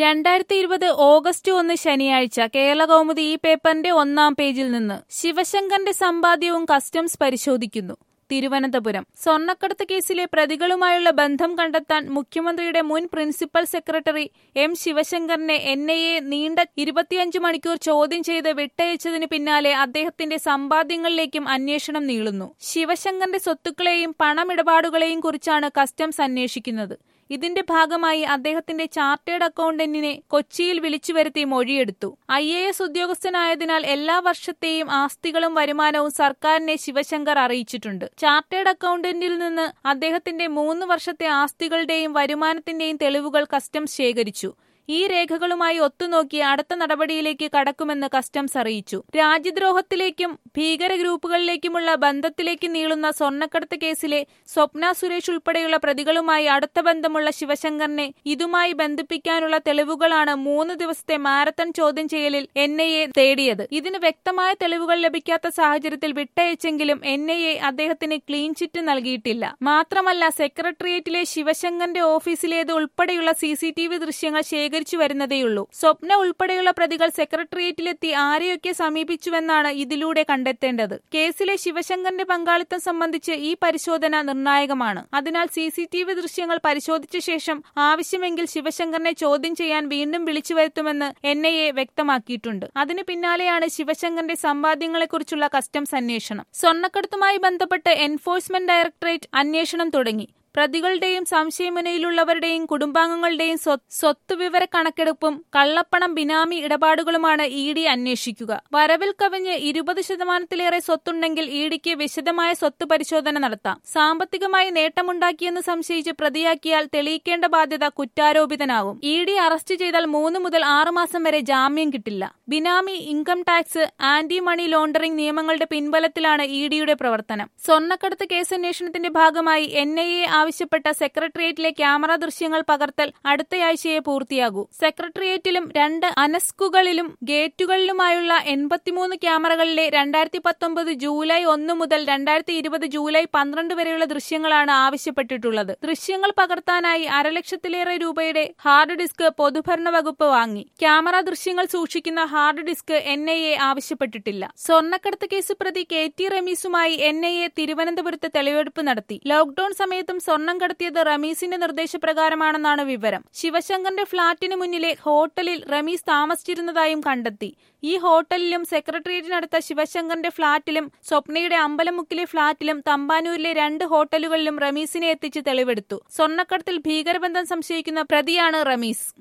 രണ്ടായിരത്തി ഇരുപത് ഓഗസ്റ്റ് ഒന്ന് ശനിയാഴ്ച കേരള കൗമുദി ഈ പേപ്പറിന്റെ ഒന്നാം പേജിൽ നിന്ന് ശിവശങ്കറിന്റെ സമ്പാദ്യവും കസ്റ്റംസ് പരിശോധിക്കുന്നു തിരുവനന്തപുരം സ്വർണ്ണക്കടത്ത് കേസിലെ പ്രതികളുമായുള്ള ബന്ധം കണ്ടെത്താൻ മുഖ്യമന്ത്രിയുടെ മുൻ പ്രിൻസിപ്പൽ സെക്രട്ടറി എം ശിവശങ്കറിനെ എൻ ഐ എ നീണ്ട ഇരുപത്തിയഞ്ച് മണിക്കൂർ ചോദ്യം ചെയ്ത് വിട്ടയച്ചതിന് പിന്നാലെ അദ്ദേഹത്തിന്റെ സമ്പാദ്യങ്ങളിലേക്കും അന്വേഷണം നീളുന്നു ശിവശങ്കറിന്റെ സ്വത്തുക്കളെയും പണമിടപാടുകളെയും കുറിച്ചാണ് കസ്റ്റംസ് അന്വേഷിക്കുന്നത് ഇതിന്റെ ഭാഗമായി അദ്ദേഹത്തിന്റെ ചാർട്ടേഡ് അക്കൗണ്ടന്റിനെ കൊച്ചിയിൽ വിളിച്ചു വരുത്തി മൊഴിയെടുത്തു ഐ എ എസ് ഉദ്യോഗസ്ഥനായതിനാൽ എല്ലാ വർഷത്തെയും ആസ്തികളും വരുമാനവും സർക്കാരിനെ ശിവശങ്കർ അറിയിച്ചിട്ടുണ്ട് ചാർട്ടേഡ് അക്കൗണ്ടന്റിൽ നിന്ന് അദ്ദേഹത്തിന്റെ മൂന്ന് വർഷത്തെ ആസ്തികളുടെയും വരുമാനത്തിന്റെയും തെളിവുകൾ കസ്റ്റംസ് ശേഖരിച്ചു ഈ രേഖകളുമായി ഒത്തുനോക്കി അടുത്ത നടപടിയിലേക്ക് കടക്കുമെന്ന് കസ്റ്റംസ് അറിയിച്ചു രാജ്യദ്രോഹത്തിലേക്കും ഭീകര ഗ്രൂപ്പുകളിലേക്കുമുള്ള ബന്ധത്തിലേക്ക് നീളുന്ന സ്വർണ്ണക്കടത്ത് കേസിലെ സ്വപ്ന സുരേഷ് ഉൾപ്പെടെയുള്ള പ്രതികളുമായി അടുത്ത ബന്ധമുള്ള ശിവശങ്കറിനെ ഇതുമായി ബന്ധിപ്പിക്കാനുള്ള തെളിവുകളാണ് മൂന്ന് ദിവസത്തെ മാരത്തൺ ചോദ്യം ചെയ്യലിൽ എൻ ഐ എ തേടിയത് ഇതിന് വ്യക്തമായ തെളിവുകൾ ലഭിക്കാത്ത സാഹചര്യത്തിൽ വിട്ടയച്ചെങ്കിലും എൻ ഐ എ അദ്ദേഹത്തിന് ക്ലീൻ ചിറ്റ് നൽകിയിട്ടില്ല മാത്രമല്ല സെക്രട്ടേറിയറ്റിലെ ശിവശങ്കറിന്റെ ഓഫീസിലേത് ഉൾപ്പെടെയുള്ള സി സി ടി വി ദൃശ്യങ്ങൾ ശേഖരിച്ചു വരുന്നതേയുള്ളൂ സ്വപ്ന ഉൾപ്പെടെയുള്ള പ്രതികൾ സെക്രട്ടേറിയറ്റിലെത്തി ആരെയൊക്കെ സമീപിച്ചുവെന്നാണ് ഇതിലൂടെ കണ്ടെത്തേണ്ടത് കേസിലെ ശിവശങ്കറിന്റെ പങ്കാളിത്തം സംബന്ധിച്ച് ഈ പരിശോധന നിർണായകമാണ് അതിനാൽ സി സി ടി വി ദൃശ്യങ്ങൾ പരിശോധിച്ച ശേഷം ആവശ്യമെങ്കിൽ ശിവശങ്കറിനെ ചോദ്യം ചെയ്യാൻ വീണ്ടും വിളിച്ചു വരുത്തുമെന്ന് എൻ ഐ എ വ്യക്തമാക്കിയിട്ടുണ്ട് അതിന് പിന്നാലെയാണ് ശിവശങ്കറിന്റെ സമ്പാദ്യങ്ങളെക്കുറിച്ചുള്ള കസ്റ്റംസ് അന്വേഷണം സ്വർണ്ണക്കടത്തുമായി ബന്ധപ്പെട്ട് എൻഫോഴ്സ്മെന്റ് ഡയറക്ടറേറ്റ് അന്വേഷണം തുടങ്ങി പ്രതികളുടെയും സംശയമുനയിലുള്ളവരുടെയും കുടുംബാംഗങ്ങളുടെയും സ്വത്ത് വിവര കണക്കെടുപ്പും കള്ളപ്പണം ബിനാമി ഇടപാടുകളുമാണ് ഇ ഡി അന്വേഷിക്കുക വരവിൽ കവിഞ്ഞ് ഇരുപത് ശതമാനത്തിലേറെ സ്വത്തുണ്ടെങ്കിൽ ഇ ഡിക്ക് വിശദമായ സ്വത്ത് പരിശോധന നടത്താം സാമ്പത്തികമായി നേട്ടമുണ്ടാക്കിയെന്ന് സംശയിച്ച് പ്രതിയാക്കിയാൽ തെളിയിക്കേണ്ട ബാധ്യത കുറ്റാരോപിതനാവും ഇ ഡി അറസ്റ്റ് ചെയ്താൽ മൂന്ന് മുതൽ ആറ് മാസം വരെ ജാമ്യം കിട്ടില്ല benami income tax anti money laundering നിയമങ്ങളുടെ പിൻബലത്തിലാണ് ഇ ഡിയുടെ പ്രവർത്തനം സ്വർണ്ണക്കടത്ത് കേസന്വേഷണത്തിന്റെ ഭാഗമായി എൻ ഐ എ ആവശ്യപ്പെട്ട സെക്രട്ടേറിയറ്റിലെ ക്യാമറ ദൃശ്യങ്ങൾ പകർത്തൽ അടുത്തയാഴ്ചയെ പൂർത്തിയാകൂ സെക്രട്ടേറിയറ്റിലും രണ്ട് അനസ്കുകളിലും ഗേറ്റുകളിലുമായുള്ള എൺപത്തിമൂന്ന് ക്യാമറകളിലെ രണ്ടായിരത്തി പത്തൊമ്പത് ജൂലൈ ഒന്ന് മുതൽ രണ്ടായിരത്തി ഇരുപത് ജൂലൈ പന്ത്രണ്ട് വരെയുള്ള ദൃശ്യങ്ങളാണ് ആവശ്യപ്പെട്ടിട്ടുള്ളത് ദൃശ്യങ്ങൾ പകർത്താനായി അരലക്ഷത്തിലേറെ രൂപയുടെ ഹാർഡ് ഡിസ്ക് പൊതുഭരണ വകുപ്പ് വാങ്ങി ക്യാമറ ദൃശ്യങ്ങൾ സൂക്ഷിക്കുന്ന hard disk N I A ആവശ്യപ്പെട്ടിട്ടില്ല സ്വർണ്ണക്കടത്ത് കേസ് പ്രതി കെ ടി റമീസുമായി എൻ ഐ എ തിരുവനന്തപുരത്ത് തെളിവെടുപ്പ് നടത്തി ലോക്ഡൌൺ സമയത്തും സ്വർണം കടത്തിയത് റമീസിന്റെ നിർദ്ദേശപ്രകാരമാണെന്നാണ് വിവരം ശിവശങ്കറിന്റെ ഫ്ളാറ്റിന് മുന്നിലെ ഹോട്ടലിൽ റമീസ് താമസിച്ചിരുന്നതായും കണ്ടെത്തി ഈ ഹോട്ടലിലും സെക്രട്ടേറിയറ്റിനടുത്ത ശിവശങ്കറിന്റെ ഫ്ളാറ്റിലും സ്വപ്നയുടെ അമ്പലമുക്കിലെ ഫ്ളാറ്റിലും തമ്പാനൂരിലെ രണ്ട് ഹോട്ടലുകളിലും റമീസിനെ എത്തിച്ച് തെളിവെടുത്തു സ്വർണ്ണക്കടത്തിൽ ഭീകരബന്ധം സംശയിക്കുന്ന പ്രതിയാണ് റമീസ്